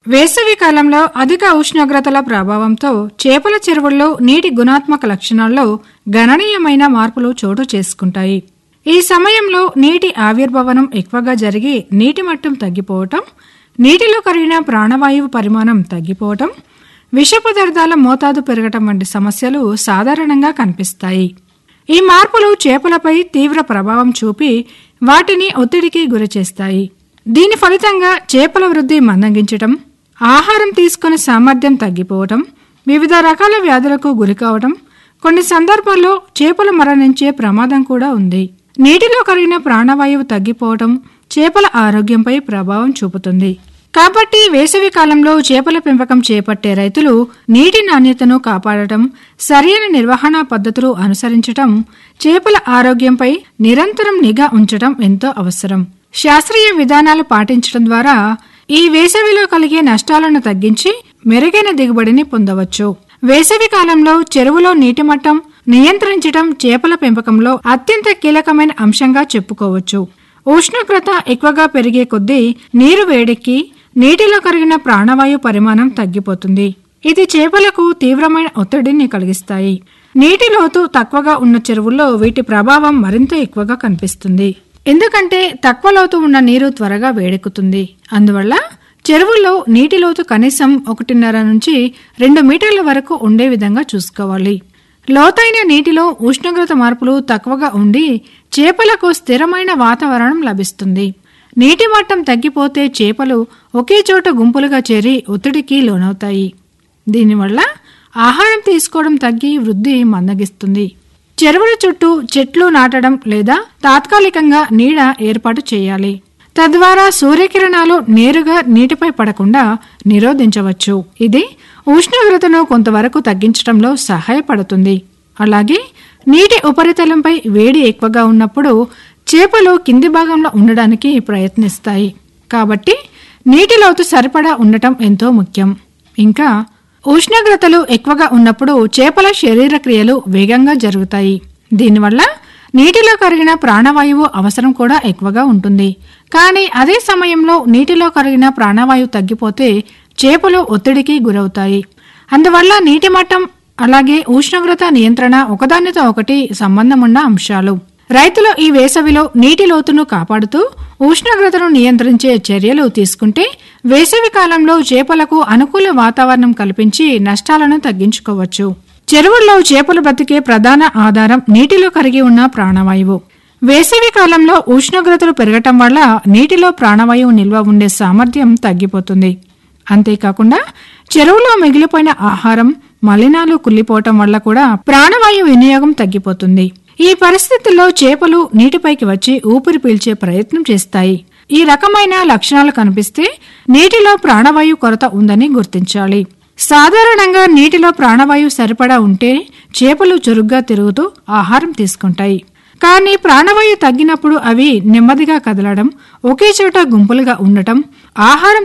వేసవి కాలంలో అధిక ఉష్ణోగ్రతల ప్రభావంతో చేపల చెరువుల్లో నీటి గుణాత్మక లక్షణాల్లో గణనీయమైన మార్పులు చోటు చేసుకుంటాయి ఈ సమయంలో నీటి ఆవిర్భవనం ఎక్కువగా జరిగి నీటి మట్టం తగ్గిపోవటం నీటిలో కరిగిన ప్రాణవాయువు పరిమాణం తగ్గిపోవటం విష పదార్థాల మోతాదు పెరగటం వంటి సమస్యలు సాధారణంగా కనిపిస్తాయి ఈ మార్పులు చేపలపై తీవ్ర ప్రభావం చూపి వాటిని ఒత్తిడికి గురిచేస్తాయి దీని ఫలితంగా చేపల వృద్ధి మందగించటం ఆహారం తీసుకునే సామర్థ్యం తగ్గిపోవటం వివిధ రకాల వ్యాధులకు గురికావటం కొన్ని సందర్భాల్లో చేపలు మరణించే ప్రమాదం కూడా ఉంది నీటిలో కరిగిన ప్రాణవాయువు తగ్గిపోవటం చేపల ఆరోగ్యంపై ప్రభావం చూపుతుంది కాబట్టి వేసవి కాలంలో చేపల పెంపకం చేపట్టే రైతులు నీటి నాణ్యతను కాపాడటం సరైన నిర్వహణ పద్ధతులు అనుసరించటం చేపల ఆరోగ్యంపై నిరంతరం నిఘా ఉంచటం ఎంతో అవసరం శాస్త్రీయ విధానాలు పాటించడం ద్వారా ఈ వేసవిలో కలిగే నష్టాలను తగ్గించి మెరుగైన దిగుబడిని పొందవచ్చు వేసవి కాలంలో చెరువులో నీటి మట్టం నియంత్రించటం చేపల పెంపకంలో అత్యంత కీలకమైన అంశంగా చెప్పుకోవచ్చు ఉష్ణోగ్రత ఎక్కువగా పెరిగే కొద్దీ నీరు వేడెక్కి నీటిలో కరిగిన ప్రాణవాయు పరిమాణం తగ్గిపోతుంది ఇది చేపలకు తీవ్రమైన ఒత్తిడిని కలిగిస్తాయి నీటి లోతు తక్కువగా ఉన్న చెరువుల్లో వీటి ప్రభావం మరింత ఎక్కువగా కనిపిస్తుంది ఎందుకంటే తక్కువ లోతు ఉన్న నీరు త్వరగా వేడెక్కుతుంది అందువల్ల చెరువుల్లో నీటి లోతు కనీసం ఒకటిన్నర నుంచి రెండు మీటర్ల వరకు ఉండే విధంగా చూసుకోవాలి లోతైన నీటిలో ఉష్ణోగ్రత మార్పులు తక్కువగా ఉండి చేపలకు స్థిరమైన వాతావరణం లభిస్తుంది నీటి మట్టం తగ్గిపోతే చేపలు ఒకే చోట గుంపులుగా చేరి ఒత్తిడికి లోనవుతాయి దీనివల్ల ఆహారం తీసుకోవడం తగ్గి వృద్ధి మందగిస్తుంది చెరువుల చుట్టూ చెట్లు నాటడం లేదా తాత్కాలికంగా నీడ ఏర్పాటు చేయాలి తద్వారా సూర్యకిరణాలు నేరుగా నీటిపై పడకుండా నిరోధించవచ్చు ఇది ఉష్ణోగ్రతను కొంతవరకు తగ్గించడంలో సహాయపడుతుంది అలాగే నీటి ఉపరితలంపై వేడి ఎక్కువగా ఉన్నప్పుడు చేపలు కింది భాగంలో ఉండడానికి ప్రయత్నిస్తాయి కాబట్టి నీటి లోతు సరిపడా ఉండటం ఎంతో ముఖ్యం ఇంకా ఉష్ణోగ్రతలు ఎక్కువగా ఉన్నప్పుడు చేపల శరీర క్రియలు వేగంగా జరుగుతాయి దీనివల్ల నీటిలో కరిగిన ప్రాణవాయువు అవసరం కూడా ఎక్కువగా ఉంటుంది కానీ అదే సమయంలో నీటిలో కరిగిన ప్రాణవాయువు తగ్గిపోతే చేపలు ఒత్తిడికి గురవుతాయి అందువల్ల నీటి మట్టం అలాగే ఉష్ణోగ్రత నియంత్రణ ఒకదానితో ఒకటి సంబంధమున్న అంశాలు రైతులు ఈ వేసవిలో నీటి లోతును కాపాడుతూ ఉష్ణోగ్రతను నియంత్రించే చర్యలు తీసుకుంటే వేసవి కాలంలో చేపలకు అనుకూల వాతావరణం కల్పించి నష్టాలను తగ్గించుకోవచ్చు చెరువుల్లో చేపలు బతికే ప్రధాన ఆధారం నీటిలో కరిగి ఉన్న ప్రాణవాయువు వేసవి కాలంలో ఉష్ణోగ్రతలు పెరగటం వల్ల నీటిలో ప్రాణవాయువు నిల్వ ఉండే సామర్థ్యం తగ్గిపోతుంది అంతేకాకుండా చెరువులో మిగిలిపోయిన ఆహారం మలినాలు కుళ్ళిపోవటం వల్ల కూడా ప్రాణవాయు వినియోగం తగ్గిపోతుంది ఈ పరిస్థితుల్లో చేపలు నీటిపైకి వచ్చి ఊపిరి పీల్చే ప్రయత్నం చేస్తాయి ఈ రకమైన లక్షణాలు కనిపిస్తే నీటిలో ప్రాణవాయు కొరత ఉందని గుర్తించాలి సాధారణంగా నీటిలో ప్రాణవాయువు సరిపడా ఉంటే చేపలు చురుగ్గా తిరుగుతూ ఆహారం తీసుకుంటాయి కానీ ప్రాణవాయు తగ్గినప్పుడు అవి నెమ్మదిగా కదలడం ఒకే చోట గుంపులుగా ఉండటం ఆహారం